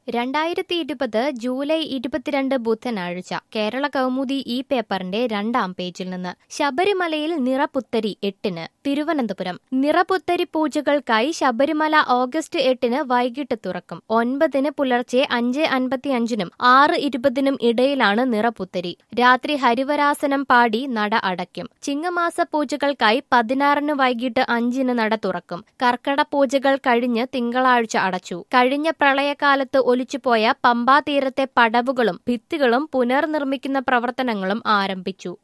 രണ്ടായിരത്തി ഇരുപത് ജൂലൈ ഇരുപത്തിരണ്ട് ബുധനാഴ്ച കേരള കൗമുദി ഈ പേപ്പറിന്റെ രണ്ടാം പേജിൽ നിന്ന് ശബരിമലയിൽ നിറപുത്തരി എട്ടിന് തിരുവനന്തപുരം നിറപുത്തരി പൂജകൾക്കായി ശബരിമല ഓഗസ്റ്റ് എട്ടിന് വൈകിട്ട് തുറക്കും ഒൻപതിന് പുലർച്ചെ അഞ്ച് അൻപത്തിയഞ്ചിനും ആറ് ഇരുപതിനും ഇടയിലാണ് നിറപുത്തരി രാത്രി ഹരിവരാസനം പാടി നട അടയ്ക്കും ചിങ്ങമാസ പൂജകൾക്കായി പതിനാറിന് വൈകിട്ട് അഞ്ചിന് നട തുറക്കും കർക്കട പൂജകൾ കഴിഞ്ഞ് തിങ്കളാഴ്ച അടച്ചു കഴിഞ്ഞ പ്രളയകാലത്ത് ഒലിച്ചുപോയ പമ്പാ തീരത്തെ പടവുകളും ഭിത്തികളും പുനർനിർമ്മിക്കുന്ന പ്രവർത്തനങ്ങളും ആരംഭിച്ചു